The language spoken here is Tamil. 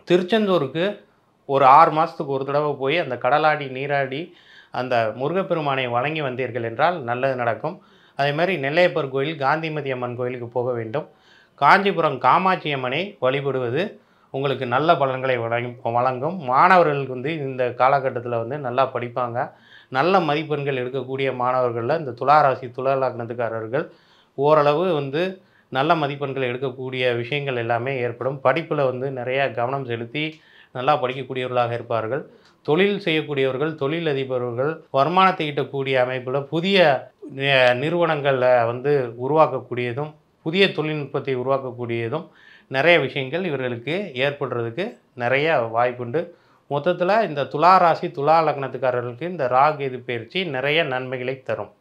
திருச்செந்தூருக்கு ஒரு ஆறு மாதத்துக்கு ஒரு தடவை போய் அந்த கடலாடி நீராடி அந்த முருகப்பெருமானை வணங்கி வந்தீர்கள் என்றால் நல்லது நடக்கும் அதே மாதிரி நெல்லையப்பர் கோயில் காந்திமதி அம்மன் கோயிலுக்கு போக வேண்டும் காஞ்சிபுரம் காமாட்சி அம்மனை வழிபடுவது உங்களுக்கு நல்ல பலன்களை வழங்கும் வழங்கும் மாணவர்களுக்கு வந்து இந்த காலகட்டத்தில் வந்து நல்லா படிப்பாங்க நல்ல மதிப்பெண்கள் எடுக்கக்கூடிய மாணவர்களில் இந்த துளாராசி துலா லக்னத்துக்காரர்கள் ஓரளவு வந்து நல்ல மதிப்பெண்கள் எடுக்கக்கூடிய விஷயங்கள் எல்லாமே ஏற்படும் படிப்பில் வந்து நிறைய கவனம் செலுத்தி நல்லா படிக்கக்கூடியவர்களாக இருப்பார்கள் தொழில் செய்யக்கூடியவர்கள் தொழில் அதிபர்கள் வருமானத்தை ஈட்டக்கூடிய அமைப்பில் புதிய நி- நிறுவனங்களை வந்து உருவாக்கக்கூடியதும் புதிய தொழில்நுட்பத்தை உருவாக்கக்கூடியதும் நிறைய விஷயங்கள் இவர்களுக்கு ஏற்படுறதுக்கு நிறைய வாய்ப்புண்டு மொத்தத்தில் இந்த துலா ராசி துலா லக்னத்துக்காரர்களுக்கு இந்த ராகு எது பயிற்சி நிறைய நன்மைகளை தரும்